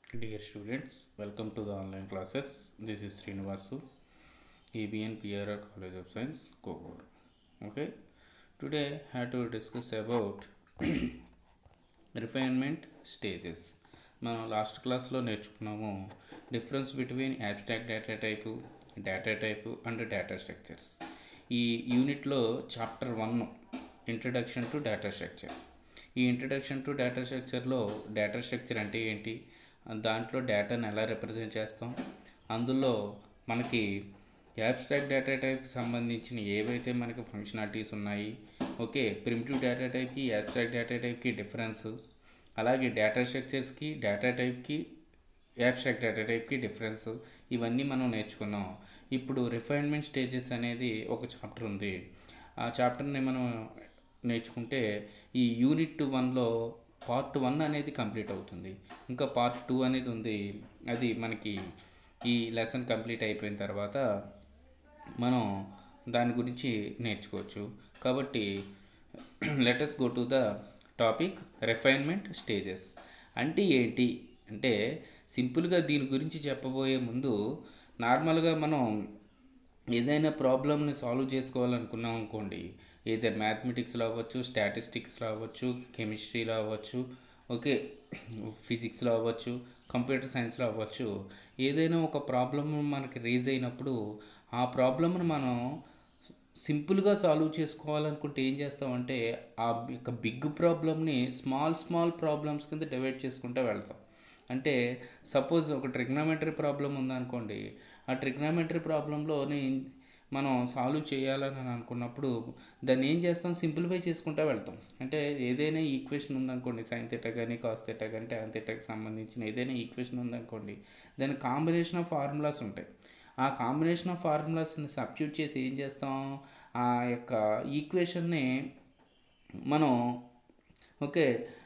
Dear students, welcome to the online classes. This is Srinivasu, EBN PRR College of Science, Kogor. Okay, today I have to discuss about refinement stages మనం last క్లాస్లో నేర్చుకున్నాము difference between abstract data type data type and data structures ఈ యూనిట్లో chapter one introduction to data structure ఈ introduction to data స్ట్రక్చర్లో data structure అంటే ఏంటి దాంట్లో డేటాను ఎలా రిప్రజెంట్ చేస్తాం అందులో మనకి యాబ్స్ట్రాక్ట్ డేటా టైప్కి సంబంధించిన ఏవైతే మనకి ఫంక్షనాలిటీస్ ఉన్నాయి ఓకే ప్రిమిటివ్ డేటా టైప్కి యాబ్స్ట్రాక్ట్ డేటా టైప్కి డిఫరెన్స్ అలాగే డేటా స్ట్రక్చర్స్కి డేటా టైప్కి యాబ్స్ట్రాక్ట్ డేటా టైప్కి డిఫరెన్స్ ఇవన్నీ మనం నేర్చుకున్నాం ఇప్పుడు రిఫైన్మెంట్ స్టేజెస్ అనేది ఒక చాప్టర్ ఉంది ఆ చాప్టర్ని మనం నేర్చుకుంటే ఈ యూనిట్ వన్లో పార్ట్ వన్ అనేది కంప్లీట్ అవుతుంది ఇంకా పార్ట్ టూ అనేది ఉంది అది మనకి ఈ లెసన్ కంప్లీట్ అయిపోయిన తర్వాత మనం దాని గురించి నేర్చుకోవచ్చు కాబట్టి let's go to the topic refinement stages అంటే ఏంటి అంటే సింపుల్గా దీని గురించి చెప్పబోయే ముందు నార్మల్గా మనం ఏదైనా ప్రాబ్లమ్ని సాల్వ్ చేసుకోవాలనుకున్నాం అనుకోండి ఏదో మ్యాథమెటిక్స్లో అవ్వచ్చు స్టాటిస్టిక్స్లో అవ్వచ్చు కెమిస్ట్రీలో అవ్వచ్చు ఓకే ఫిజిక్స్లో అవ్వచ్చు కంప్యూటర్ సైన్స్లో అవ్వచ్చు ఏదైనా ఒక ప్రాబ్లం మనకి రేజ్ అయినప్పుడు ఆ ప్రాబ్లమ్ను మనం సింపుల్గా సాల్వ్ చేసుకోవాలనుకుంటే ఏం చేస్తామంటే ఆ యొక్క బిగ్ ప్రాబ్లమ్ని స్మాల్ స్మాల్ ప్రాబ్లమ్స్ కింద డివైడ్ చేసుకుంటూ వెళ్తాం అంటే సపోజ్ ఒక ట్రిగ్నామెట్రీ ప్రాబ్లం ఉందనుకోండి ఆ ట్రిగ్నామెట్రీ ప్రాబ్లంలోని మనం సాల్వ్ చేయాలని అనుకున్నప్పుడు దాన్ని ఏం చేస్తాం సింప్లిఫై చేసుకుంటూ వెళ్తాం అంటే ఏదైనా ఈక్వేషన్ ఉందనుకోండి సైన్ థెటా కానీ కాస్ థెటా కానీ ట్యాన్ థెటాకి సంబంధించిన ఏదైనా ఈక్వేషన్ ఉందనుకోండి దాని కాంబినేషన్ ఆఫ్ ఫార్ములాస్ ఉంటాయి ఆ కాంబినేషన్ ఆఫ్ ఫార్ములాస్ని సబ్స్టిట్యూట్ చేసి ఏం చేస్తాం ఆ యొక్క ఈక్వేషన్ని మనం ఓకే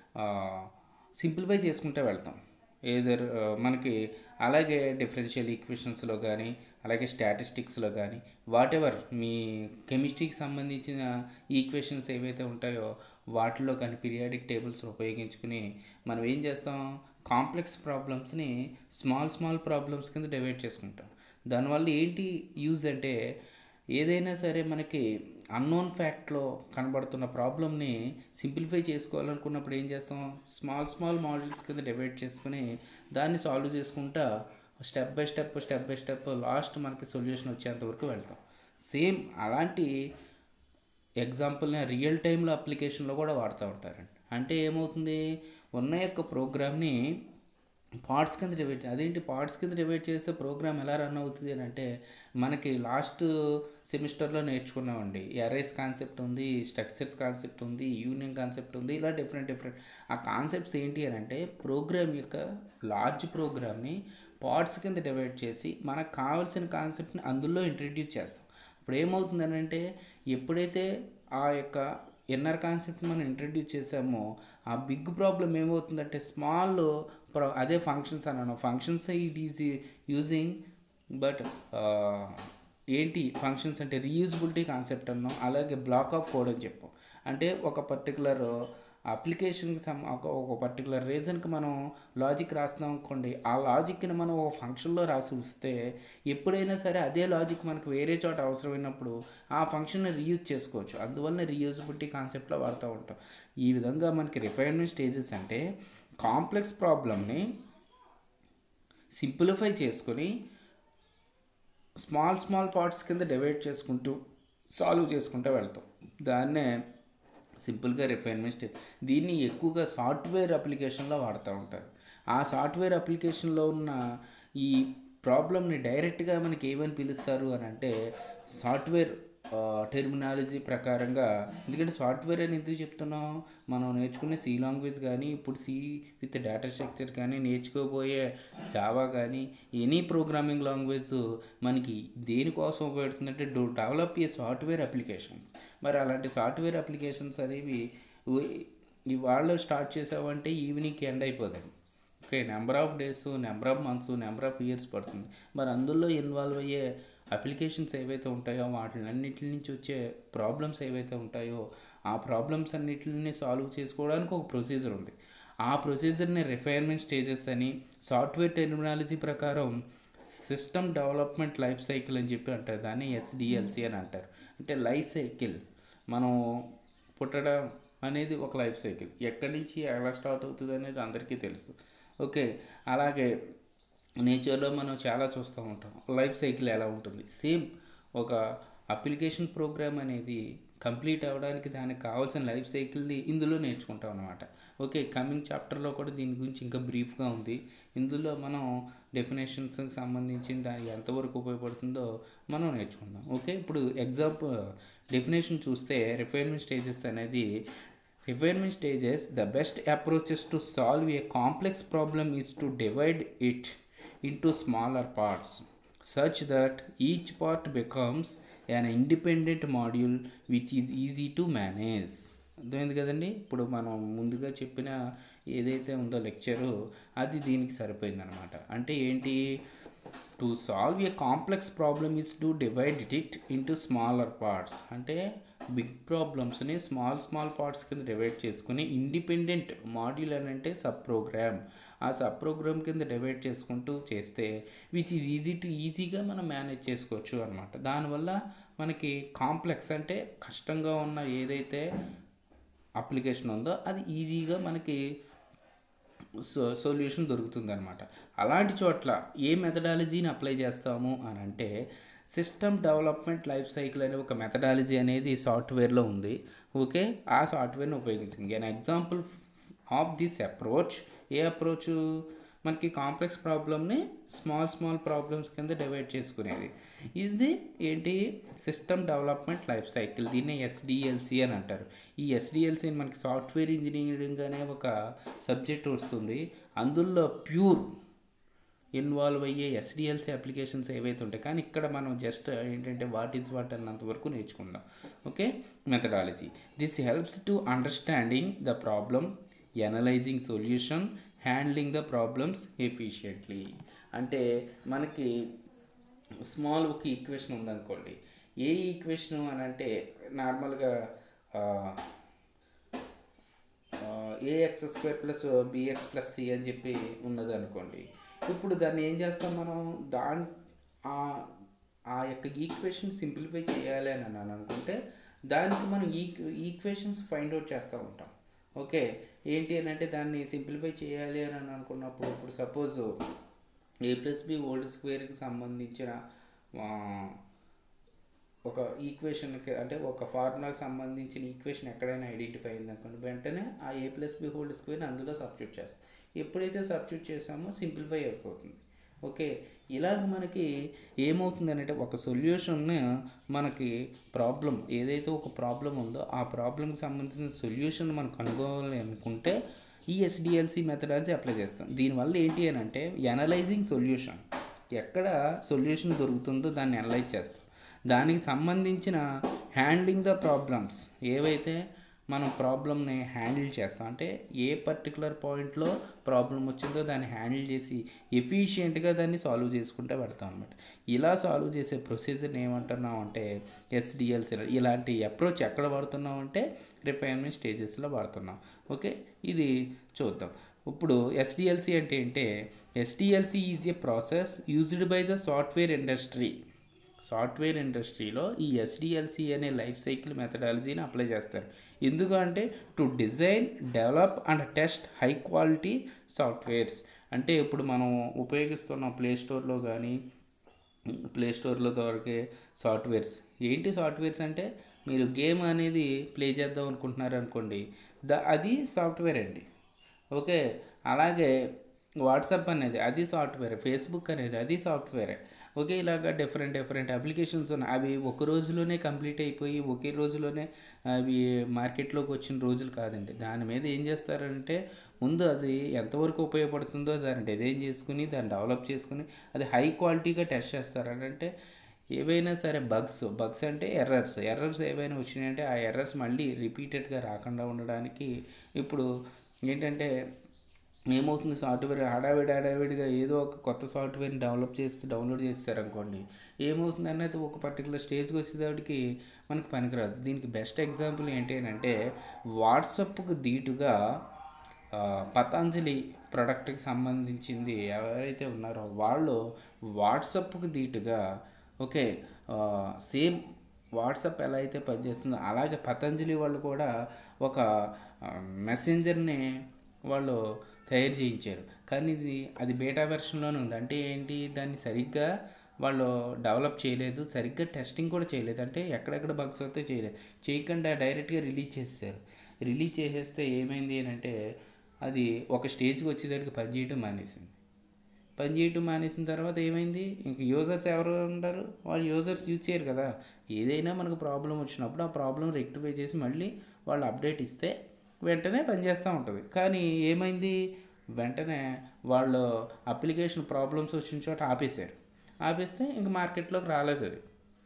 సింప్లిఫై చేసుకుంటూ వెళ్తాం ఏదర్ మనకి అలాగే డిఫరెన్షియల్ ఈక్వేషన్స్లో కానీ అలాగే స్టాటిస్టిక్స్లో కానీ వాట్ ఎవర్ మీ కెమిస్ట్రీకి సంబంధించిన ఈక్వేషన్స్ ఏవైతే ఉంటాయో వాటిలో కానీ పీరియాడిక్ టేబుల్స్ ఉపయోగించుకుని మనం ఏం చేస్తాం కాంప్లెక్స్ ప్రాబ్లమ్స్ని స్మాల్ స్మాల్ ప్రాబ్లమ్స్ కింద డివైడ్ చేసుకుంటాం దానివల్ల ఏంటి యూజ్ అంటే ఏదైనా సరే మనకి అన్నోన్ ఫ్యాక్ట్లో కనబడుతున్న ప్రాబ్లమ్ని సింప్లిఫై చేసుకోవాలనుకున్నప్పుడు ఏం చేస్తాం స్మాల్ స్మాల్ మోడల్స్ కింద డివైడ్ చేసుకుని దాన్ని సాల్వ్ చేసుకుంటా step by step step by step last మనకి సొల్యూషన్ వచ్చేంత వరకు వెళ్తాం సేమ్ అలాంటి ఎగ్జాంపుల్ని రియల్ టైంలో అప్లికేషన్లో కూడా వాడుతూ ఉంటారండి అంటే ఏమవుతుంది ఉన్న యొక్క ప్రోగ్రామ్ని పార్ట్స్ కింద డివైడ్ అదేంటి పార్ట్స్ కింద డివైడ్ చేస్తే ప్రోగ్రామ్ ఎలా రన్ అవుతుంది అని అంటే మనకి లాస్ట్ సెమిస్టర్లో నేర్చుకున్నామండి ఎర్ఐస్ కాన్సెప్ట్ ఉంది స్ట్రక్చర్స్ కాన్సెప్ట్ ఉంది యూనియన్ కాన్సెప్ట్ ఉంది ఇలా డిఫరెంట్ డిఫరెంట్ ఆ కాన్సెప్ట్స్ ఏంటి అని అంటే ప్రోగ్రామ్ యొక్క లార్జ్ ప్రోగ్రామ్ని పార్ట్స్ కింద డివైడ్ చేసి మనకు కావాల్సిన కాన్సెప్ట్ని అందులో ఇంట్రడ్యూస్ చేస్తాం ఇప్పుడు ఏమవుతుందని అంటే ఎప్పుడైతే ఆ యొక్క ఎన్ఆర్ కాన్సెప్ట్ మనం ఇంట్రడ్యూస్ చేసామో ఆ బిగ్ ప్రాబ్లం ఏమవుతుందంటే స్మాల్ ప్రో అదే ఫంక్షన్స్ అన్నాను functions it is using but ఏంటి ఫంక్షన్స్ అంటే రీయూజబిలిటీ కాన్సెప్ట్ అన్నాం అలాగే బ్లాక్ ఆఫ్ కోడ్ అని చెప్పాం అంటే ఒక పర్టికులర్ అప్లికేషన్కి సమ్ ఒక ఒక పర్టికులర్ రీజన్కి మనం లాజిక్ రాస్తున్నాం అనుకోండి ఆ లాజిక్ని మనం ఒక ఫంక్షన్లో రాసి వస్తే ఎప్పుడైనా సరే అదే లాజిక్ మనకు వేరే చోట అవసరమైనప్పుడు ఆ ఫంక్షన్ని రీయూజ్ చేసుకోవచ్చు అందువల్ల రీయూజబిలిటీ కాన్సెప్ట్లో వాడుతూ ఉంటాం ఈ విధంగా మనకి రిఫైన్మెంట్ స్టేజెస్ అంటే కాంప్లెక్స్ ప్రాబ్లమ్ని సింప్లిఫై చేసుకొని స్మాల్ స్మాల్ పార్ట్స్ కింద డివైడ్ చేసుకుంటూ సాల్వ్ చేసుకుంటూ వెళ్తాం దాన్నే సింపుల్గా రిఫైన్మెంట్ స్టేజ్ దీన్ని ఎక్కువగా సాఫ్ట్వేర్ అప్లికేషన్లో వాడుతూ ఉంటారు ఆ సాఫ్ట్వేర్ అప్లికేషన్లో ఉన్న ఈ ప్రాబ్లమ్ని డైరెక్ట్గా మనకి ఏమని పిలుస్తారు అని అంటే సాఫ్ట్వేర్ టెర్మినాలజీ ప్రకారంగా ఎందుకంటే సాఫ్ట్వేర్ అని ఎందుకు చెప్తున్నాం మనం నేర్చుకునే సి లాంగ్వేజ్ కానీ ఇప్పుడు సి విత్ డేటా స్ట్రక్చర్ కానీ నేర్చుకోబోయే జావా కానీ ఎనీ ప్రోగ్రామింగ్ లాంగ్వేజ్ మనకి దేనికోసం ఉపయోగపడుతుందంటే to develop a software applications మరి అలాంటి సాఫ్ట్వేర్ అప్లికేషన్స్ అనేవి ఇవాళ స్టార్ట్ చేసావంటే ఈవినింగ్కి ఎండ్ అయిపోతుంది okay number of days number of months number of years పడుతుంది మరి అందులో ఇన్వాల్వ్ అయ్యే అప్లికేషన్స్ ఏవైతే ఉంటాయో వాటిలన్నిటి నుంచి వచ్చే ప్రాబ్లమ్స్ ఏవైతే ఉంటాయో ఆ ప్రాబ్లమ్స్ అన్నిటిని సాల్వ్ చేసుకోవడానికి ఒక ప్రొసీజర్ ఉంది ఆ ప్రొసీజర్ని రిఫైన్మెంట్ స్టేజెస్ అని సాఫ్ట్వేర్ టెక్నాలజీ ప్రకారం సిస్టమ్ డెవలప్మెంట్ లైఫ్ సైకిల్ అని చెప్పి అంటారు దాన్ని ఎస్డిఎల్సి అని అంటారు అంటే లైఫ్ సైకిల్ మనం పుట్టడం అనేది ఒక లైఫ్ సైకిల్ ఎక్కడి నుంచి ఎలా స్టార్ట్ అవుతుంది అనేది అందరికీ తెలుసు ఓకే అలాగే నేచర్లో మనం చాలా చూస్తూ ఉంటాం లైఫ్ సైకిల్ ఎలా ఉంటుంది సేమ్ ఒక అప్లికేషన్ ప్రోగ్రామ్ అనేది కంప్లీట్ అవ్వడానికి దానికి కావాల్సిన లైఫ్ సైకిల్ని ఇందులో నేర్చుకుంటాం అనమాట ఓకే కమింగ్ చాప్టర్లో కూడా దీని గురించి ఇంకా బ్రీఫ్గా ఉంది ఇందులో మనం డెఫినేషన్స్కి సంబంధించిన దానికి ఎంతవరకు ఉపయోగపడుతుందో మనం నేర్చుకుందాం ఓకే ఇప్పుడు ఎగ్జాంపుల్ డెఫినేషన్ చూస్తే రిఫైన్మెంట్ స్టేజెస్ అనేది refinement stages the best approaches to solve a complex problem is to divide it into smaller parts such that each part becomes an independent module which is easy to manage అర్థమైంది కదండి ఇప్పుడు మనం ముందుగా చెప్పిన ఏదైతే ఉందో lecture అది దీనికి సరిపోయింది అనమాట అంటే ఏంటి to solve a complex problem is to divide it into smaller parts అంటే బిగ్ ప్రాబ్లమ్స్ని స్మాల్ స్మాల్ పార్ట్స్ కింద డివైడ్ చేసుకుని ఇండిపెండెంట్ మాడ్యూల్ అని అంటే సబ్ ప్రోగ్రామ్ ఆ సబ్ ప్రోగ్రామ్ కింద డివైడ్ చేసుకుంటూ చేస్తే విచ్ ఈజ్ ఈజీ టు ఈజీగా మనం మేనేజ్ చేసుకోవచ్చు అనమాట దానివల్ల మనకి కాంప్లెక్స్ అంటే కష్టంగా ఉన్న ఏదైతే అప్లికేషన్ ఉందో అది ఈజీగా మనకి సో సొల్యూషన్ దొరుకుతుంది అనమాట అలాంటి చోట్ల ఏ మెథడాలజీని అప్లై చేస్తాము అని అంటే సిస్టమ్ డెవలప్మెంట్ లైఫ్ సైకిల్ అనే ఒక మెథడాలజీ అనేది సాఫ్ట్వేర్లో ఉంది ఓకే ఆ సాఫ్ట్వేర్ని ఉపయోగించింది an example of this approach ఏ అప్రోచ్ మనకి కాంప్లెక్స్ ప్రాబ్లమ్ని స్మాల్ స్మాల్ ప్రాబ్లమ్స్ కింద డివైడ్ చేసుకునేది ఇది ఏంటి సిస్టమ్ డెవలప్మెంట్ లైఫ్ సైకిల్ దీన్ని ఎస్డిఎల్సి అని అంటారు ఈ ఎస్డిఎల్సి మనకి సాఫ్ట్వేర్ ఇంజనీరింగ్ అనే ఒక సబ్జెక్ట్ వస్తుంది అందులో ప్యూర్ ఇన్వాల్వ్ అయ్యే ఎస్డిఎల్సి అప్లికేషన్స్ ఏవైతే ఉంటాయి కానీ ఇక్కడ మనం జస్ట్ ఏంటంటే వాట్ ఈజ్ వాట్ అన్నంత వరకు నేర్చుకుందాం okay methodology this helps to understanding the problem analysing solution handling the problems efficiently అంటే మనకి స్మాల్ ఒక ఈక్వేషన్ ఉందనుకోండి ఏ ఈక్వేషన్ అని అంటే నార్మల్గా a x square plus b x plus c అని చెప్పి ఉన్నది అనుకోండి ఇప్పుడు దాన్ని ఏం చేస్తాం మనం దాని ఆ యొక్క ఈక్వేషన్ సింప్లిఫై చేయాలి అని అని అనుకుంటే దానికి మనం ఈ ఈక్వేషన్స్ ఫైండ్ అవుట్ చేస్తూ ఉంటాం ఓకే ఏంటి అని అంటే దాన్ని సింప్లిఫై చేయాలి అని అనుకున్నప్పుడు ఇప్పుడు suppose a plus b whole స్క్వేర్కి సంబంధించిన ఒక ఈక్వేషన్కి అంటే ఒక ఫార్ములాకి సంబంధించిన ఈక్వేషన్ ఎక్కడైనా ఐడెంటిఫై అయింది అనుకోండి వెంటనే ఆ a plus b whole square అందులో సబ్స్టిట్యూట్ చేస్తాం ఎప్పుడైతే సబ్స్టిట్యూట్ చేసామో సింప్లిఫై అయిపోతుంది ఓకే ఇలాగ మనకి ఏమవుతుంది అంటే ఒక సొల్యూషన్ మనకి ప్రాబ్లం ఏదైతే ఒక ప్రాబ్లం ఉందో ఆ ప్రాబ్లంకి సంబంధించిన సొల్యూషన్ మనం కనుగోవాలి అనుకుంటే ఈ ఎస్డిఎల్సి మెథడాలజీ అప్లై చేస్తాం దీనివల్ల ఏంటి అని అంటే ఎనలైజింగ్ సొల్యూషన్ ఎక్కడ సొల్యూషన్ దొరుకుతుందో దాన్ని అనలైజ్ చేస్తాం దానికి సంబంధించిన హ్యాండ్లింగ్ ద ప్రాబ్లమ్స్ ఏవైతే మనం ప్రాబ్లమ్ని హ్యాండిల్ చేస్తాం అంటే ఏ పర్టికులర్ పాయింట్లో ప్రాబ్లం వచ్చిందో దాన్ని హ్యాండిల్ చేసి ఎఫిషియెంట్గా దాన్ని సాల్వ్ చేసుకుంటే పెడతాం అనమాట ఇలా సాల్వ్ చేసే ప్రొసీజర్ని ఏమంటున్నాం అంటే ఎస్డిఎల్సి ఇలాంటి అప్రోచ్ ఎక్కడ వాడుతున్నాం అంటే రిఫైన్మెంట్ స్టేజెస్లో వాడుతున్నాం ఓకే ఇది చూద్దాం ఇప్పుడు ఎస్డిఎల్సి అంటే ఏంటే SDLC is a process used by the software industry software ఇండస్ట్రీలో ఈ ఎస్డిఎల్సి అనే లైఫ్ సైకిల్ మెథడాలజీని అప్లై చేస్తారు ఎందుకంటే to design develop and test high quality softwares అంటే ఇప్పుడు మనం ఉపయోగిస్తున్న ప్లే స్టోర్లో కానీ ప్లే స్టోర్లో దొరికే సాఫ్ట్వేర్స్ ఏంటి సాఫ్ట్వేర్స్ అంటే మీరు గేమ్ అనేది ప్లే చేద్దాం అనుకుంటున్నారు అనుకోండి ద అది సాఫ్ట్వేర్ అండి ఓకే అలాగే వాట్సాప్ అనేది అది సాఫ్ట్వేర్ ఫేస్బుక్ అనేది అది సాఫ్ట్వేరే ఒకే ఇలాగా డిఫరెంట్ డిఫరెంట్ అప్లికేషన్స్ ఉన్నాయి అవి ఒక రోజులోనే కంప్లీట్ అయిపోయి ఒకే రోజులోనే అవి మార్కెట్లోకి వచ్చిన రోజులు కాదండి దాని మీద ఏం చేస్తారంటే ముందు అది ఎంతవరకు ఉపయోగపడుతుందో దాన్ని డిజైన్ చేసుకుని దాన్ని డెవలప్ చేసుకుని అది హై క్వాలిటీగా టెస్ట్ చేస్తారు అంటే ఏవైనా సరే బగ్స్ బగ్స్ అంటే ఎర్రర్స్ ఎర్రర్స్ ఏవైనా వచ్చినాయంటే ఆ ఎర్రర్స్ మళ్ళీ రిపీటెడ్గా రాకుండా ఉండడానికి ఇప్పుడు ఏంటంటే ఏమవుతుంది సాఫ్ట్వేర్ హడావిడి హడావిడిగా ఏదో ఒక కొత్త సాఫ్ట్వేర్ని డెవలప్ చేసి డౌన్లోడ్ చేస్తారనుకోండి ఏమవుతుంది అనేది ఒక పర్టికులర్ స్టేజ్కి వచ్చేటప్పటికి మనకు పనికిరాదు దీనికి బెస్ట్ ఎగ్జాంపుల్ ఏంటి అని అంటే వాట్సాప్కి ధీటుగా ఆ, పతంజలి ప్రోడక్ట్కి సంబంధించింది ఎవరైతే ఉన్నారో వాళ్ళు వాట్సప్కి ధీటుగా ఓకే సేమ్ వాట్సాప్ ఎలా అయితే పనిచేస్తుందో అలాగే పతంజలి వాళ్ళు కూడా ఒక మెసెంజర్ని వాళ్ళు తయారు చేయించారు కానీ ఇది అది బేటా వెర్షన్లోనే ఉంది అంటే ఏంటి దాన్ని సరిగ్గా వాళ్ళు డెవలప్ చేయలేదు సరిగ్గా టెస్టింగ్ కూడా చేయలేదు అంటే ఎక్కడెక్కడ బగ్స్ అయితే చేయలేదు చేయకుండా డైరెక్ట్గా రిలీజ్ చేసేసారు రిలీజ్ చేసేస్తే ఏమైంది అని అంటే అది ఒక స్టేజ్కి వచ్చేసరికి పనిచేయటం మానేసింది పని చేయటం మానేసిన తర్వాత ఏమైంది ఇంక యూజర్స్ ఎవరు ఉంటారు వాళ్ళు యూజర్స్ యూజ్ చేయరు కదా ఏదైనా మనకు ప్రాబ్లం వచ్చినప్పుడు ఆ ప్రాబ్లం రెక్టిఫై చేసి మళ్ళీ వాళ్ళు అప్డేట్ ఇస్తే వెంటనే పనిచేస్తూ ఉంటుంది కానీ ఏమైంది వెంటనే వాళ్ళు అప్లికేషన్ ప్రాబ్లమ్స్ వచ్చిన చోట ఆపేశారు ఆపేస్తే ఇంక మార్కెట్లోకి రాలేదు అది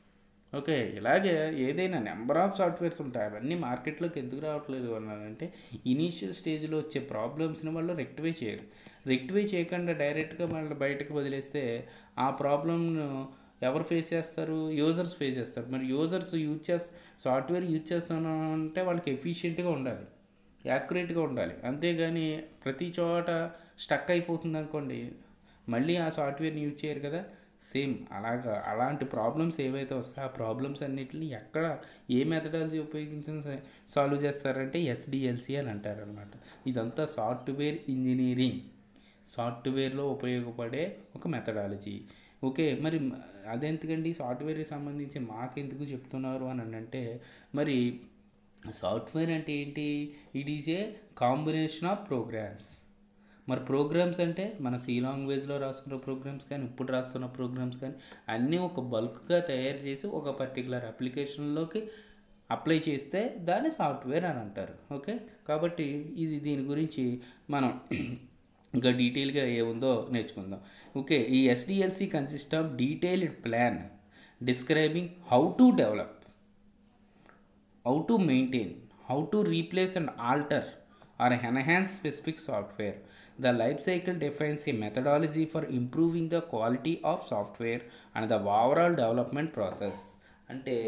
ఓకే ఇలాగే ఏదైనా నెంబర్ ఆఫ్ సాఫ్ట్వేర్స్ ఉంటాయి అవన్నీ మార్కెట్లోకి ఎందుకు రావట్లేదు అన్నారంటే ఇనీషియల్ స్టేజ్లో వచ్చే ప్రాబ్లమ్స్ని వాళ్ళు రెక్టిఫై చేయరు రెక్టిఫై చేయకుండా డైరెక్ట్గా వాళ్ళు బయటకు వదిలేస్తే ఆ ప్రాబ్లమ్ను ఎవరు ఫేస్ చేస్తారు యూజర్స్ ఫేస్ చేస్తారు మరి యూజర్స్ యూజ్ చేస్త సాఫ్ట్వేర్ యూజ్ చేస్తున్నాం అంటే వాళ్ళకి ఎఫిషియెంట్గా ఉండాలి యాక్యురేట్గా ఉండాలి అంతేగాని ప్రతి చోట స్టక్ అయిపోతుంది అనుకోండి మళ్ళీ ఆ సాఫ్ట్వేర్ని యూజ్ చేయరు కదా సేమ్ అలాగా అలాంటి ప్రాబ్లమ్స్ ఏవైతే వస్తాయో ఆ ప్రాబ్లమ్స్ అన్నిటిని ఎక్కడ ఏ మెథడాలజీ ఉపయోగించి సాల్వ్ చేస్తారంటే ఎస్డిఎల్సి అని అంటారనమాట ఇదంతా సాఫ్ట్వేర్ ఇంజనీరింగ్ సాఫ్ట్వేర్లో ఉపయోగపడే ఒక మెథడాలజీ ఓకే మరి అదెందుకండి సాఫ్ట్వేర్కి సంబంధించి మాకెందుకు చెప్తున్నారు అని అంటే మరి సాఫ్ట్వేర్ అంటే ఏంటి it is a combination of programs మరి ప్రోగ్రామ్స్ అంటే మన సి లాంగ్వేజ్లో రాసుకున్న ప్రోగ్రామ్స్ కానీ ఇప్పుడు రాస్తున్న ప్రోగ్రామ్స్ కానీ అన్నీ ఒక బల్క్గా తయారు చేసి ఒక పర్టికులర్ అప్లికేషన్లోకి అప్లై చేస్తే దాన్ని సాఫ్ట్వేర్ అని అంటారు ఓకే కాబట్టి ఇది దీని గురించి మనం ఇంకా డీటెయిల్గా ఏముందో నేర్చుకుందాం ఓకే ఈ SDLC consist of detailed plan describing how to develop how to maintain, how to replace and alter or enhance specific software. The life cycle defines a methodology for improving the quality of software and the overall development process. అంటే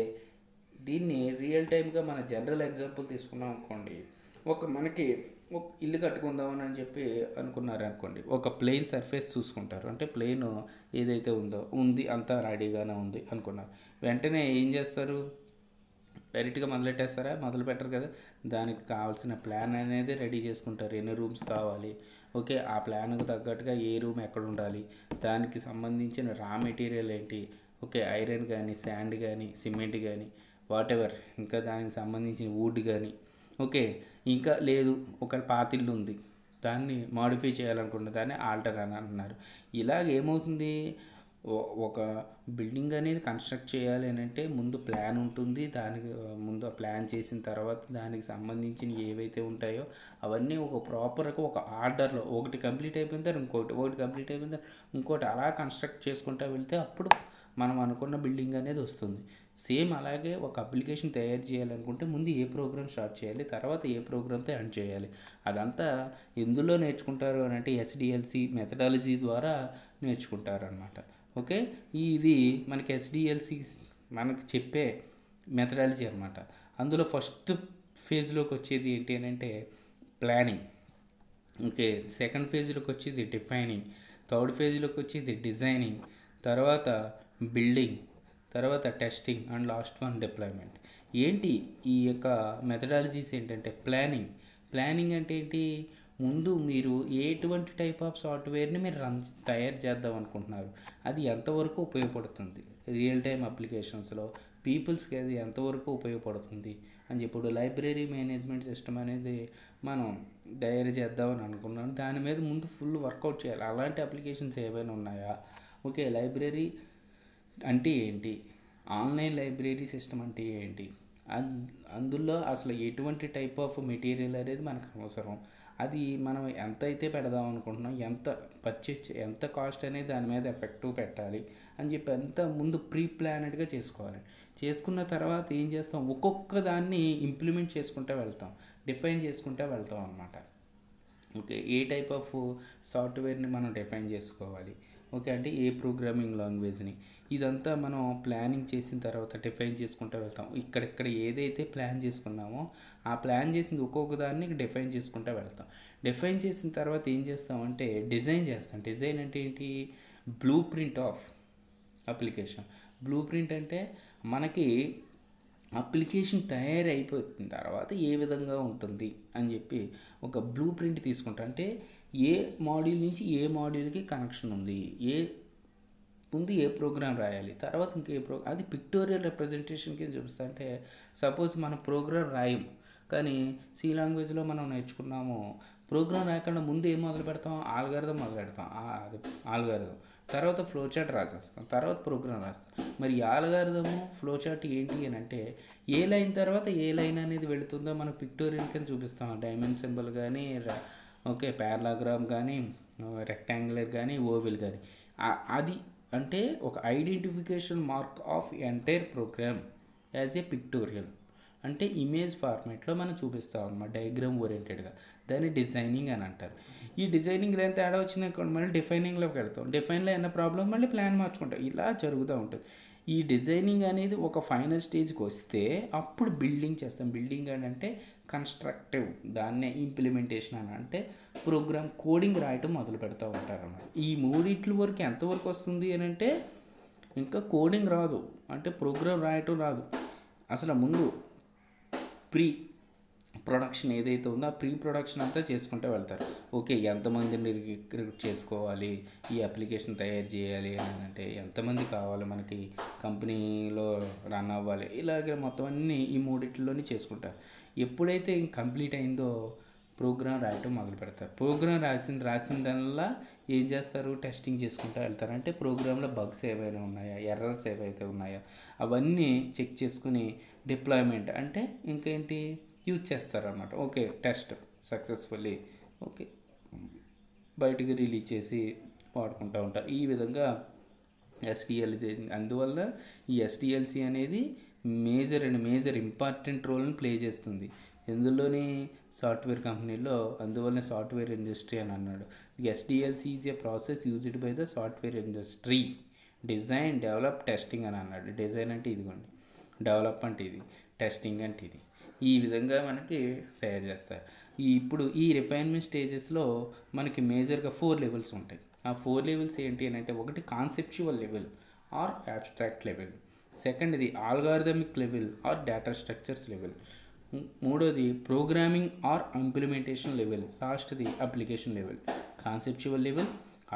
దీన్ని real టైమ్గా మన general example తీసుకున్నాం అనుకోండి ఒక మనకి ఒక ఇల్లు కట్టుకుందామని అని చెప్పి అనుకున్నారు అనుకోండి ఒక ప్లెయిన్ సర్ఫేస్ చూసుకుంటారు అంటే ప్లెయిన్ ఏదైతే ఉందో ఉంది అంతా రెడీగానే ఉంది అనుకున్నారు వెంటనే ఏం చేస్తారు డైరెక్ట్గా మొదలెట్టేస్తారా మొదలు పెట్టరు కదా దానికి కావాల్సిన ప్లాన్ అనేది రెడీ చేసుకుంటారు ఎన్ని రూమ్స్ కావాలి ఓకే ఆ ప్లాన్కి తగ్గట్టుగా ఏ రూమ్ ఎక్కడ ఉండాలి దానికి సంబంధించిన రా మెటీరియల్ ఏంటి ఓకే ఐరన్ కానీ శాండ్ కానీ సిమెంట్ కానీ వాట్ ఎవర్ ఇంకా దానికి సంబంధించిన వుడ్ కానీ ఓకే ఇంకా లేదు ఒక పాతిల్లు ఉంది దాన్ని మాడిఫై చేయాలనుకుంటే దాన్ని ఆల్టర్ అని అంటున్నారు ఇలాగ ఏమవుతుంది ఓ- ఒక బిల్డింగ్ అనేది కన్స్ట్రక్ట్ చేయాలి అని అంటే ముందు ప్లాన్ ఉంటుంది దానికి ఆ, ముందు ఆ ప్లాన్ చేసిన తర్వాత దానికి సంబంధించిన ఏవైతే ఉంటాయో అవన్నీ ఒక ప్రాపర్గా ఒక ఆర్డర్లో ఒకటి కంప్లీట్ అయిపోయిన తర్వాత ఇంకోటి ఒకటి కంప్లీట్ అయిపోయిన తర్వాత ఇంకోటి అలా కన్స్ట్రక్ట్ చేసుకుంటూ వెళ్తే అప్పుడు మనం అనుకున్న బిల్డింగ్ అనేది వస్తుంది సేమ్ అలాగే ఒక అప్లికేషన్ తయారు చేయాలనుకుంటే ముందు ఏ ప్రోగ్రామ్ స్టార్ట్ చేయాలి తర్వాత ఏ ప్రోగ్రామ్తో ఎండ్ చేయాలి అదంతా ఎందులో నేర్చుకుంటారు అని అంటే ఎస్డిఎల్సి మెథడాలజీ ద్వారా నేర్చుకుంటారు అనమాట ఓకే ఇది మనకి ఎస్డిఎల్సి మనకి చెప్పే మెథడాలజీ అనమాట అందులో ఫస్ట్ ఫేజ్లోకి వచ్చేది ఏంటి అని అంటే ప్లానింగ్ ఓకే సెకండ్ ఫేజ్లోకి వచ్చేది డిఫైనింగ్ థర్డ్ ఫేజ్లోకి వచ్చేది డిజైనింగ్ తర్వాత బిల్డింగ్ తర్వాత testing and last one deployment ఏంటి ఈ యొక్క మెథడాలజీస్ ఏంటంటే ప్లానింగ్ ప్లానింగ్ అంటే ఏంటి ముందు మీరు ఎటువంటి టైప్ ఆఫ్ సాఫ్ట్వేర్ని మీరు రన్ తయారు చేద్దాం అనుకుంటున్నారు అది ఎంతవరకు ఉపయోగపడుతుంది రియల్ టైమ్ అప్లికేషన్స్లో పీపుల్స్కి అది ఎంతవరకు ఉపయోగపడుతుంది అని ఇప్పుడు లైబ్రరీ మేనేజ్మెంట్ సిస్టమ్ అనేది మనం తయారు చేద్దామని అనుకున్నాను దాని మీద ముందు ఫుల్ వర్కౌట్ చేయాలి అలాంటి అప్లికేషన్స్ ఏవైనా ఉన్నాయా ఓకే లైబ్రరీ అంటే ఏంటి ఆన్లైన్ లైబ్రరీ సిస్టమ్ అంటే ఏంటి అన్- అందులో అసలు ఎటువంటి టైప్ ఆఫ్ మెటీరియల్ అనేది మనకు అవసరం అది మనం ఎంత అయితే పెడదాం అనుకుంటున్నాం ఎంత పర్చేజ్ ఎంత కాస్ట్ అనేది దాని మీద ఎఫెక్టివ్ పెట్టాలి అని చెప్పి అంత ముందు ప్రీ ప్లానెడ్గా చేసుకోవాలి చేసుకున్న తర్వాత ఏం చేస్తాం ఒక్కొక్క దాన్ని ఇంప్లిమెంట్ చేసుకుంటూ వెళ్తాం డిఫైన్ చేసుకుంటూ వెళ్తాం అనమాట ఓకే ఏ టైప్ ఆఫ్ సాఫ్ట్వేర్ని మనం డిఫైన్ చేసుకోవాలి ఓకే అంటే ఏ ప్రోగ్రామింగ్ లాంగ్వేజ్ని ఇదంతా మనం ప్లానింగ్ చేసిన తర్వాత డిఫైన్ చేసుకుంటూ వెళ్తాం ఇక్కడిక్కడ ఏదైతే ప్లాన్ చేసుకున్నామో ఆ ప్లాన్ చేసింది ఒక్కొక్క దాన్ని డిఫైన్ చేసుకుంటూ వెళ్తాం డిఫైన్ చేసిన తర్వాత ఏం చేస్తామంటే డిజైన్ చేస్తాం డిజైన్ అంటే ఏంటి blueprint of application blueprint అంటే మనకి అప్లికేషన్ తయారైపోతున్న తర్వాత ఏ విధంగా ఉంటుంది అని చెప్పి ఒక బ్లూ ప్రింట్ తీసుకుంటా అంటే ఏ మాడ్యూల్ నుంచి ఏ మాడ్యూల్కి కనెక్షన్ ఉంది ఏ ముందు ఏ ప్రోగ్రామ్ రాయాలి తర్వాత ఇంకే ప్రో అది పిక్టోరియల్ రిప్రజెంటేషన్కి చూపిస్తా అంటే సపోజ్ మనం ప్రోగ్రామ్ రాయం కానీ సి లాంగ్వేజ్లో మనం నేర్చుకున్నాము ప్రోగ్రామ్ రాయకుండా ముందు ఏం మొదలు పెడతాం ఆల్గారిథం మొదలు పెడతాం అది ఆల్గారిథం తర్వాత ఫ్లో చార్ట్ రాసేస్తాం తర్వాత ప్రోగ్రామ్ రాస్తాం మరి ఈ ఆల్గారిథము ఫ్లో చార్ట్ ఏంటి అని అంటే ఏ లైన్ తర్వాత ఏ లైన్ అనేది వెళుతుందో మనం పిక్టోరియల్ కింద చూపిస్తాం డైమండ్ సింబల్ కానీ ఓకే పారాగ్రామ్ కానీ రెక్టాంగులర్ కానీ ఓవెల్ కానీ అది అంటే ఒక identification mark of entire program as a pictorial అంటే ఇమేజ్ ఫార్మేట్లో మనం చూపిస్తాం అన్నమాట డయాగ్రామ్ ఓరియంటెడ్గా దాన్ని డిజైనింగ్ అని అంటారు ఈ డిజైనింగ్లో ఎంత తేడా వచ్చింది మళ్ళీ డిఫైనింగ్లోకి వెళ్తాం డిఫైన్లో ఏమైనా ప్రాబ్లం మళ్ళీ ప్లాన్ మార్చుకుంటాం ఇలా జరుగుతూ ఉంటుంది ఈ డిజైనింగ్ అనేది ఒక ఫైనల్ స్టేజ్కి వస్తే అప్పుడు బిల్డింగ్ చేస్తాం బిల్డింగ్ అని అంటే కన్స్ట్రక్టివ్ దాన్నే ఇంప్లిమెంటేషన్ అని అంటే ప్రోగ్రామ్ కోడింగ్ రాయటం మొదలు పెడతా ఉంటారు అన్నమాట ఈ మూడిట్ల వరకు ఎంతవరకు వస్తుంది అని అంటే ఇంకా కోడింగ్ రాదు అంటే ప్రోగ్రామ్ రాయటం రాదు అసలు ముందు ప్రీ ప్రొడక్షన్ ఏదైతే ఉందో ఆ ప్రీ ప్రొడక్షన్ అంతా చేసుకుంటూ వెళ్తారు ఓకే ఎంతమందిని రిక్రూట్ చేసుకోవాలి ఈ అప్లికేషన్ తయారు చేయాలి అని అంటే ఎంతమంది కావాలి మనకి కంపెనీలో రన్ అవ్వాలి ఇలాగే మొత్తం అన్నీ ఈ మూడిట్లోనే చేసుకుంటారు ఎప్పుడైతే ఇంక కంప్లీట్ అయిందో ప్రోగ్రామ్ రాయటం మొదలు పెడతారు ప్రోగ్రామ్ రాసిన రాసిన దానివల్ల ఏం చేస్తారు టెస్టింగ్ చేసుకుంటూ వెళ్తారు అంటే ప్రోగ్రాంలో బగ్స్ ఏవైనా ఉన్నాయా ఎర్రర్స్ ఏవైతే ఉన్నాయా అవన్నీ చెక్ చేసుకుని డిప్లాయ్మెంట్ అంటే ఇంకేంటి యూజ్ చేస్తారన్నమాట ఓకే టెస్ట్ సక్సెస్ఫుల్లీ ఓకే బయటికి రిలీజ్ చేసి వాడుకుంటూ ఉంటారు ఈ విధంగా ఎస్డిఎల్ అందువల్ల ఈ ఎస్డిఎల్సి అనేది మేజర్ అండ్ మేజర్ ఇంపార్టెంట్ రోల్ని ప్లే చేస్తుంది ఎందులోని సాఫ్ట్వేర్ కంపెనీలో అందువల్లనే సాఫ్ట్వేర్ ఇండస్ట్రీ అని అన్నాడు SDLC is a process used by the software industry design develop testing అని అన్నాడు డిజైన్ అంటే ఇదిగోండి డెవలప్ అంటే ఇది టెస్టింగ్ అంటే ఇది ఈ విధంగా మనకి తయారు చేస్తారు ఈ ఇప్పుడు ఈ రిఫైన్మెంట్ స్టేజెస్లో మనకి మేజర్గా ఫోర్ లెవెల్స్ ఉంటాయి ఆ ఫోర్ లెవెల్స్ ఏంటి అని అంటే ఒకటి conceptual level or abstract level second ఇది algorithmic level or data structures level మూడోది ప్రోగ్రామింగ్ ఆర్ ఇంప్లిమెంటేషన్ లెవెల్ లాస్ట్ది application level conceptual level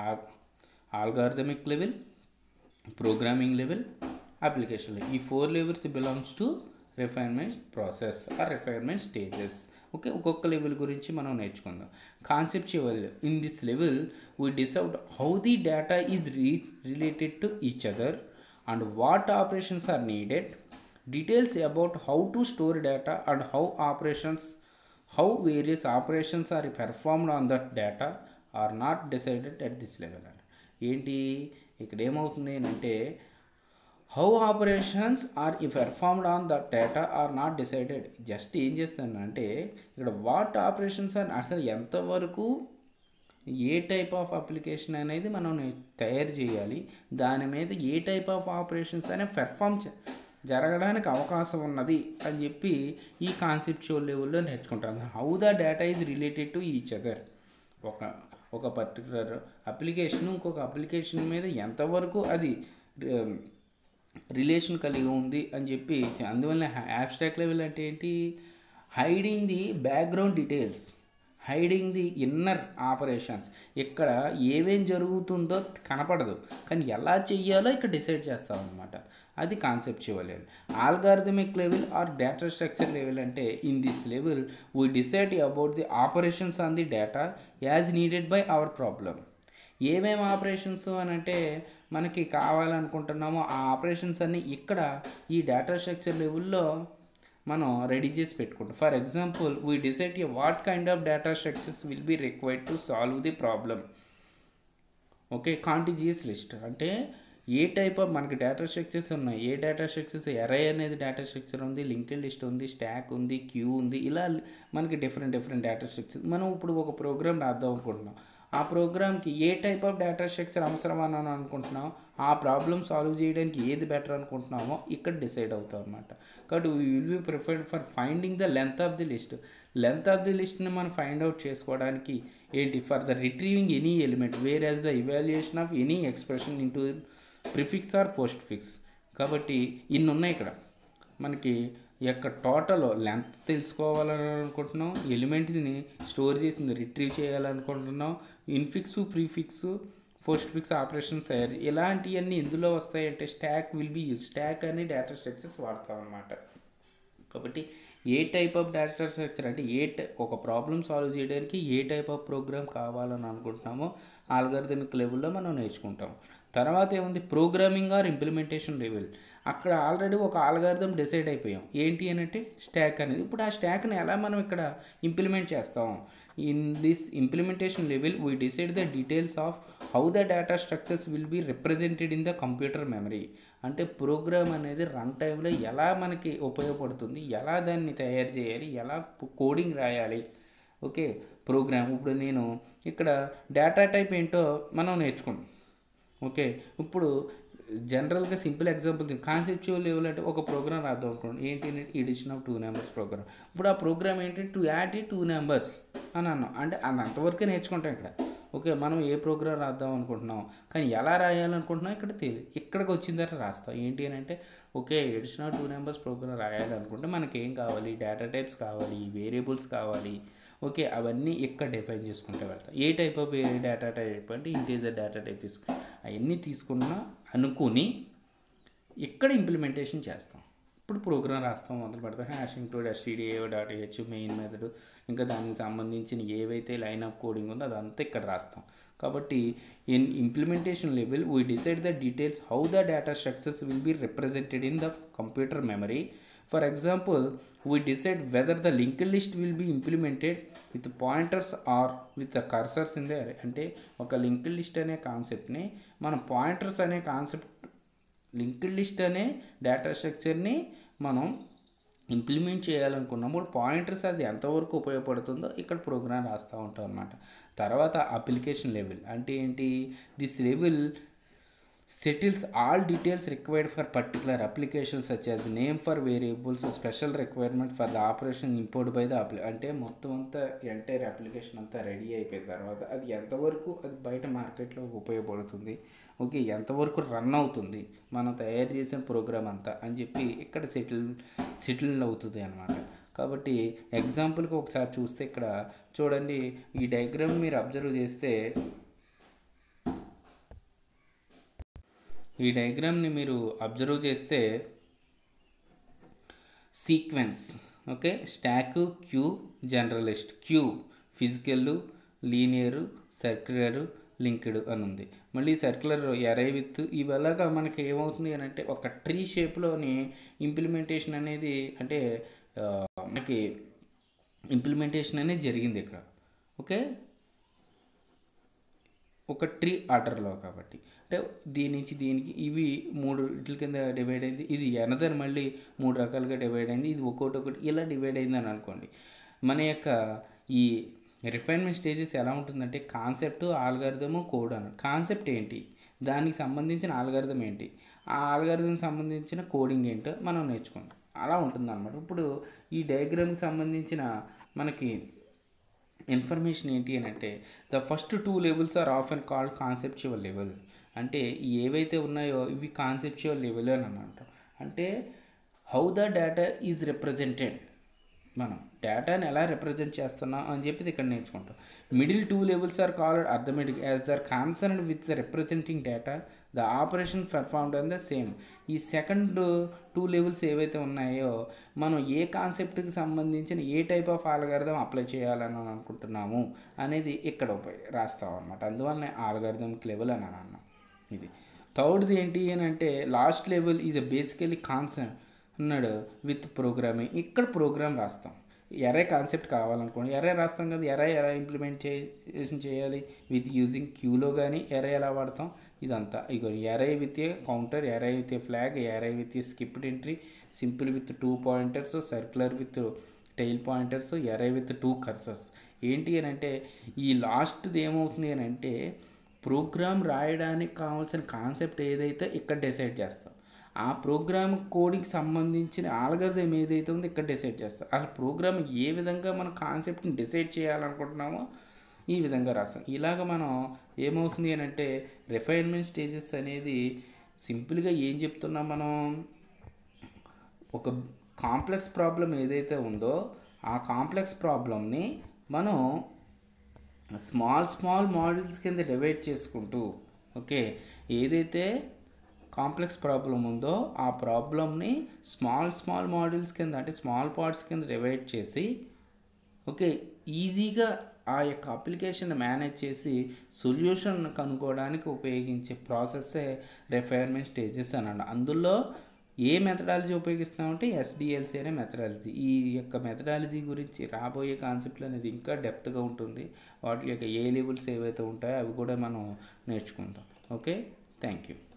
algorithmic level programming level application level ఈ four levels belongs to refinement process or refinement stages okay ఒక్కొక్క level గురించి మనం నేర్చుకుందాం conceptual in this level we decide how the data is re related to each other and what operations are needed details about how to store data and how operations how various operations are performed on that data are not decided at this level ఏంటి ఇక్కడ ఏమవుతుంది అంటే how operations are ఈ performed on the data are not decided just ఏం చేస్తానంటే ఇక్కడ what operations are అసలు ఎంతవరకు ఏ టైప్ ఆఫ్ అప్లికేషన్ అనేది మనం తయారు చేయాలి దాని మీద ఏ టైప్ ఆఫ్ ఆపరేషన్స్ అనేవి పెర్ఫామ్ జరగడానికి అవకాశం ఉన్నది అని చెప్పి ఈ కాన్సెప్చువల్ లెవెల్లో నేర్చుకుంటాను how the data is related to each other ఒక ఒక పర్టికులర్ అప్లికేషన్ ఇంకొక అప్లికేషన్ మీద ఎంతవరకు అది రిలేషన్ కలిగి ఉంది అని చెప్పి అందువల్ల యాబ్స్ట్రాక్ట్ లెవెల్ అంటే ఏంటి hiding the background details hiding the inner operations ఇక్కడ ఏమేం జరుగుతుందో కనపడదు కానీ ఎలా చెయ్యాలో ఇక్కడ డిసైడ్ చేస్తాం అనమాట అది conceptual level algorithmic level or data structure level అంటే in this level we decide about the operations on the data as needed by our problem ఏమేమి ఆపరేషన్స్ అని అంటే మనకి కావాలనుకుంటున్నామో ఆ ఆపరేషన్స్ అన్నీ ఇక్కడ ఈ డేటా స్ట్రక్చర్ లెవెల్లో మనం రెడీ చేసి పెట్టుకుంటాం for example we decide what kind of data structures will be required to solve the problem okay contiguous list అంటే ఏ టైప్ ఆఫ్ మనకి డేటా స్ట్రక్చర్స్ ఉన్నాయి ఏ డేటా స్ట్రక్చర్స్ ఎర్ఐ అనేది డేటా స్ట్రక్చర్ ఉంది లింక్డ్ లిస్ట్ ఉంది స్టాక్ ఉంది queue ఉంది ఇలా మనకి డిఫరెంట్ డిఫరెంట్ డేటా స్ట్రక్చర్ మనం ఇప్పుడు ఒక ప్రోగ్రామ్ రాద్దాం అనుకుంటున్నాం ఆ ప్రోగ్రామ్కి ఏ టైప్ ఆఫ్ డేటా స్ట్రక్చర్ అవసరం అని అనుకుంటున్నాం ఆ ప్రాబ్లమ్ సాల్వ్ చేయడానికి ఏది బెటర్ అనుకుంటున్నామో ఇక్కడ డిసైడ్ అవుతాం అనమాట కాబట్టి we will be preferred for finding the length of the list length of the లిస్ట్ని మనం ఫైండ్ అవుట్ చేసుకోవడానికి ఏంటి for the retrieving any element whereas the evaluation of any expression into prefix or postfix కాబట్టి ఇన్ని ఉన్నాయి ఇక్కడ మనకి యొక్క టోటల్ లెంత్ తెలుసుకోవాలని అనుకుంటున్నాం ఎలిమెంట్ని స్టోర్ చేసింది రిట్రీవ్ చేయాలనుకుంటున్నాం infix prefix postfix operations తయారు ఇలాంటివన్నీ ఎందులో వస్తాయంటే stack will be use stack అని డేటా స్ట్రక్చర్స్ వాడతాం అనమాట కాబట్టి ఏ టైప్ ఆఫ్ డేటా స్ట్రక్చర్ అంటే ఏ ఒక ప్రాబ్లమ్ సాల్వ్ చేయడానికి ఏ టైప్ ఆఫ్ ప్రోగ్రామ్ కావాలని అనుకుంటున్నామో ఆల్గరిథమిక్ లెవెల్లో మనం నేర్చుకుంటాం తర్వాత ఏముంది ప్రోగ్రామింగ్ ఆర్ ఇంప్లిమెంటేషన్ లెవెల్ అక్కడ ఆల్రెడీ ఒక ఆల్గారిథం డిసైడ్ అయిపోయాం ఏంటి అని అంటే స్టాక్ అనేది ఇప్పుడు ఆ స్టాక్ని ఎలా మనం ఇక్కడ ఇంప్లిమెంట్ చేస్తాం in this implementation level we decide the details of how the data structures will be represented in the computer memory అంటే ప్రోగ్రామ్ అనేది రన్ టైంలో ఎలా మనకి ఉపయోగపడుతుంది ఎలా దాన్ని తయారు చేయాలి ఎలా కోడింగ్ రాయాలి ఓకే ప్రోగ్రామ్ ఇప్పుడు నేను ఇక్కడ డేటా టైప్ ఏంటో మనం నేర్చుకున్నాం ఓకే ఇప్పుడు జనరల్గా సింపుల్ ఎగ్జాంపుల్ కాన్సెప్చువల్ లెవెల్ అంటే ఒక ప్రోగ్రామ్ రాద్దాం అనుకోండి ఏంటి addition of two numbers program ఇప్పుడు ఆ ప్రోగ్రామ్ ఏంటి టు యాడ్ ఈ టూ నెంబర్స్ అని అన్నాం అంటే అది అంతవరకే నేర్చుకుంటాం ఇక్కడ ఓకే మనం ఏ ప్రోగ్రామ్ రాద్దాం అనుకుంటున్నాం కానీ ఎలా రాయాలనుకుంటున్నాం ఇక్కడ తెలియదు ఇక్కడికి వచ్చిన తర్వాత రాస్తాం ఏంటి అని అంటే okay addition of two numbers program రాయాలనుకుంటే మనకి ఏం కావాలి డేటా టైప్స్ కావాలి వేరియబుల్స్ కావాలి ఓకే అవన్నీ ఇక్కడ డిఫైన్ చేసుకుంటే వెళ్తాం ఏ టైప్ ఆఫ్ డేటా టైప్ అంటే ఇంటీజర్ డేటా టైప్ తీసుకు అవన్నీ తీసుకున్నా అనుకుని ఇక్కడ ఇంప్లిమెంటేషన్ చేస్తాం ఇప్పుడు ప్రోగ్రామ్ రాస్తాం మొదలు పెడతాం hashing to stdio dot h main method ఇంకా దానికి సంబంధించిన ఏవైతే లైన్ ఆఫ్ కోడింగ్ ఉందో అదంతా ఇక్కడ రాస్తాం కాబట్టి in implementation level we decide the details how the data structures will be represented in the computer memory for example we decide whether the link list will be implemented with pointers or with the cursors in the అంటే ఒక link list అనే కాన్సెప్ట్ని మనం pointers అనే concept linked list అనే data స్ట్రక్చర్ని మనం implement చేయాలనుకున్నప్పుడు పాయింటర్స్ అది ఎంతవరకు ఉపయోగపడుతుందో ఇక్కడ ప్రోగ్రామ్ రాస్తూ ఉంటాం అనమాట తర్వాత అప్లికేషన్ లెవెల్ అంటే ఏంటి this level settles all details required for particular application such as name for variables special requirement for the operation import by the appli అంటే మొత్తం అంతా ఎంటైర్ అప్లికేషన్ అంతా రెడీ అయిపోయిన తర్వాత అది ఎంతవరకు అది బయట మార్కెట్లో ఉపయోగపడుతుంది ఓకే ఎంతవరకు రన్ అవుతుంది మనం తయారు చేసిన ప్రోగ్రామ్ అంతా అని చెప్పి ఇక్కడ సెటిల్ సెటిల్ అవుతుంది అనమాట కాబట్టి ఎగ్జాంపుల్కి ఒకసారి చూస్తే ఇక్కడ చూడండి ఈ డయాగ్రామ్ మీరు అబ్జర్వ్ చేస్తే ఈ డయాగ్రామ్ని మీరు అబ్జర్వ్ చేస్తే sequence okay stack queue general list queue physical linear circular linked అని ఉంది మళ్ళీ సర్క్యులర్ ఎరై విత్ ఇవలాగా మనకి ఏమవుతుంది అని అంటే ఒక ట్రీ షేప్లోని ఇంప్లిమెంటేషన్ అనేది అంటే మనకి ఇంప్లిమెంటేషన్ అనేది జరిగింది ఇక్కడ ఓకే ఒక ట్రీ ఆర్డర్లో కాబట్టి అంటే దీని నుంచి దీనికి ఇవి మూడు ఇట్ల కింద డివైడ్ అయింది ఇది ఎనదర్ మళ్ళీ మూడు రకాలుగా డివైడ్ అయింది ఇది ఒక్కొక్కటి ఒకటి ఇలా డివైడ్ అయింది అని అనుకోండి మన యొక్క ఈ రిఫైన్మెంట్ స్టేజెస్ ఎలా ఉంటుందంటే కాన్సెప్ట్ ఆల్గారిథము కోడ్ అని కాన్సెప్ట్ ఏంటి దానికి సంబంధించిన ఆల్గారిథం ఏంటి ఆ ఆల్గారిథం సంబంధించిన కోడింగ్ ఏంటో మనం నేర్చుకుంటాం అలా ఉంటుంది అనమాట ఇప్పుడు ఈ డయాగ్రామ్కి సంబంధించిన మనకి ఇన్ఫర్మేషన్ ఏంటి అని అంటే the first two levels are of and called conceptual level అంటే ఏవైతే ఉన్నాయో ఇవి కాన్సెప్చువల్ లెవెల్ అని అంటాం అంటే how the data is represented మనం డేటాని ఎలా రిప్రజెంట్ చేస్తున్నాం అని చెప్పి ఇక్కడ నేర్చుకుంటాం middle two levels are called arithmetic as there concern with the representing data the operation performed on the same ఈ సెకండ్ టూ లెవెల్స్ ఏవైతే ఉన్నాయో మనం ఏ కాన్సెప్ట్కి సంబంధించిన ఏ టైప్ ఆఫ్ ఆల్గారిథం అప్లై చేయాలని అనుకుంటున్నాము అనేది ఇక్కడ రాస్తాం అనమాట అందువల్లనే ఆల్గారిథమిక్ లెవెల్ అని అన్నాం ఇది థర్డ్ది ఏంటి అని అంటే last level is basically concern అన్నాడు విత్ ప్రోగ్రామింగ్ ఇక్కడ ప్రోగ్రామ్ రాస్తాం ఎరే కాన్సెప్ట్ కావాలనుకోండి ఎరే రాస్తాం కదా ఎరే ఎలా ఇంప్లిమెంట్ చేయాలి విత్ యూజింగ్ క్యూలో కానీ ఎరే ఎలా వాడతాం ఇదంతా ఇగో array with a counter array with a flag array with a skipped entry simple with two pointers circular with tail pointers array with two cursors ఏంటి అని అంటే ఈ లాస్ట్ది ఏమవుతుంది అని అంటే ప్రోగ్రామ్ రాయడానికి కావాల్సిన కాన్సెప్ట్ ఏదైతే ఇక్కడ డిసైడ్ చేస్తాం ఆ ప్రోగ్రామ్ కోడింగ్కి సంబంధించిన ఆల్గరిథం ఏదైతే ఉందో ఇక్కడ డిసైడ్ చేస్తాం ఆ ప్రోగ్రామ్ ఏ విధంగా మనం కాన్సెప్ట్ని డిసైడ్ చేయాలనుకుంటున్నామో ఈ విధంగా రాస్తాం ఇలాగ మనం ఏమవుతుంది అని అంటే రిఫైన్మెంట్ స్టేజెస్ అనేది సింపుల్గా ఏం చెప్తున్నాం మనం ఒక కాంప్లెక్స్ ప్రాబ్లం ఏదైతే ఉందో ఆ కాంప్లెక్స్ ప్రాబ్లమ్ని మనం స్మాల్ స్మాల్ మాడ్యూల్స్ కింద డివైడ్ చేసుకుంటూ ఓకే ఏదైతే కాంప్లెక్స్ ప్రాబ్లం ఉందో ఆ ప్రాబ్లమ్ని స్మాల్ స్మాల్ మాడ్యూల్స్ కింద అంటే స్మాల్ పార్ట్స్ కింద డివైడ్ చేసి ఓకే ఈజీగా ఆ యొక్క అప్లికేషన్ మేనేజ్ చేసి సొల్యూషన్ కనుక్కోవడానికి ఉపయోగించే ప్రాసెస్సే రిఫైర్మెంట్ స్టేజెస్ అని అన్న అందులో ఏ మెథడాలజీ ఉపయోగిస్తామంటే ఎస్డిఎల్సి అనే మెథడాలజీ ఈ యొక్క మెథడాలజీ గురించి రాబోయే కాన్సెప్ట్లు అనేది ఇంకా డెప్త్గా ఉంటుంది వాటి యొక్క ఏ లెవెల్స్ ఏవైతే ఉంటాయో అవి కూడా మనం నేర్చుకుంటాం ఓకే థ్యాంక్ యూ